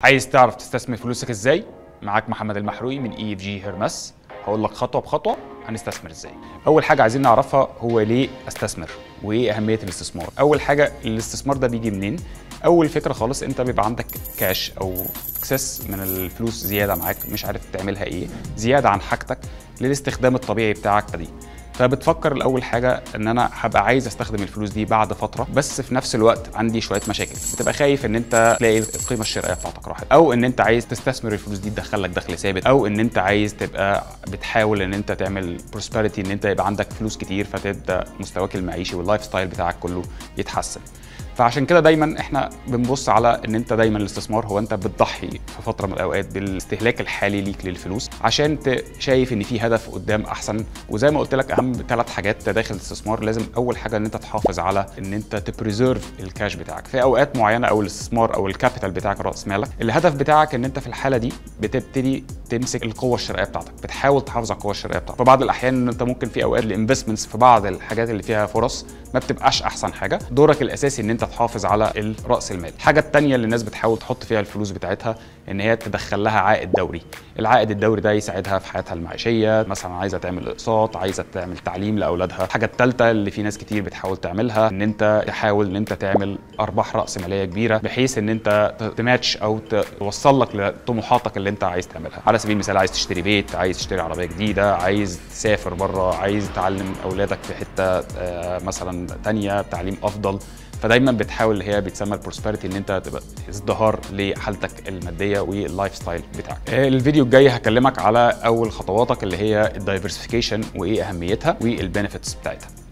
عايز تعرف تستثمر فلوسك ازاي معاك محمد المحروي من اي اف جي هيرمس هقول لك خطوه بخطوه هنستثمر ازاي اول حاجه عايزين نعرفها هو ليه استثمر وايه اهميه الاستثمار اول حاجه الاستثمار ده بيجي منين اول فكره خالص انت بيبقى عندك كاش او اكسس من الفلوس زياده معاك مش عارف تعملها ايه زياده عن حاجتك للاستخدام الطبيعي بتاعك دي فبتفكر الاول حاجه ان انا هبقى عايز استخدم الفلوس دي بعد فتره بس في نفس الوقت عندي شويه مشاكل بتبقى خايف ان انت تلاقي القيمه الشرائيه بتاعتك راحت او ان انت عايز تستثمر الفلوس دي تدخل لك دخل ثابت او ان انت عايز تبقى بتحاول ان انت تعمل بروسبريتي ان انت يبقى عندك فلوس كتير فتبدا مستواك المعيشي واللايف ستايل بتاعك كله يتحسن فعشان كده دايما احنا بنبص على ان انت دايما الاستثمار هو انت بتضحي في فتره من الاوقات بالاستهلاك الحالي ليك للفلوس عشان ت- شايف ان في هدف قدام احسن وزي ما قلت لك اهم ثلاث حاجات داخل الاستثمار لازم اول حاجه ان انت تحافظ على ان انت تبريزيرف الكاش بتاعك في اوقات معينه او الاستثمار او الكابيتال بتاعك راس مالك الهدف بتاعك ان انت في الحاله دي بتبتدي تمسك القوه الشرائيه بتاعتك بتحاول تحافظ على القوه الشرائيه بتاعتك في بعض الاحيان ان انت ممكن في اوقات الانفستمنتس في بعض الحاجات اللي فيها فرص ما بتبقاش احسن حاجه دورك الاساسي ان انت تحافظ على راس المال الحاجه الثانيه اللي الناس بتحاول تحط فيها الفلوس بتاعتها ان هي تدخل لها عائد دوري العائد الدوري ده يساعدها في حياتها المعيشيه مثلا عايزه تعمل اقساط عايزه تعمل تعليم لاولادها الحاجه الثالثه اللي في ناس كتير بتحاول تعملها ان انت تحاول ان انت تعمل ارباح راس ماليه كبيره بحيث ان انت تماتش او توصل لك لطموحاتك اللي انت عايز تعملها على سبيل المثال عايز تشتري بيت عايز تشتري عربيه جديده عايز تسافر بره عايز تعلم اولادك في حته آه، مثلا تانية تعليم افضل فدايما بتحاول اللي هي بيتسمى البروسبريتي ان انت تبقى ازدهار لحالتك الماديه واللايف ستايل بتاعك. آه، الفيديو الجاي هكلمك على اول خطواتك اللي هي الدايفرسيفيكيشن وايه اهميتها والبنفيتس بتاعتها.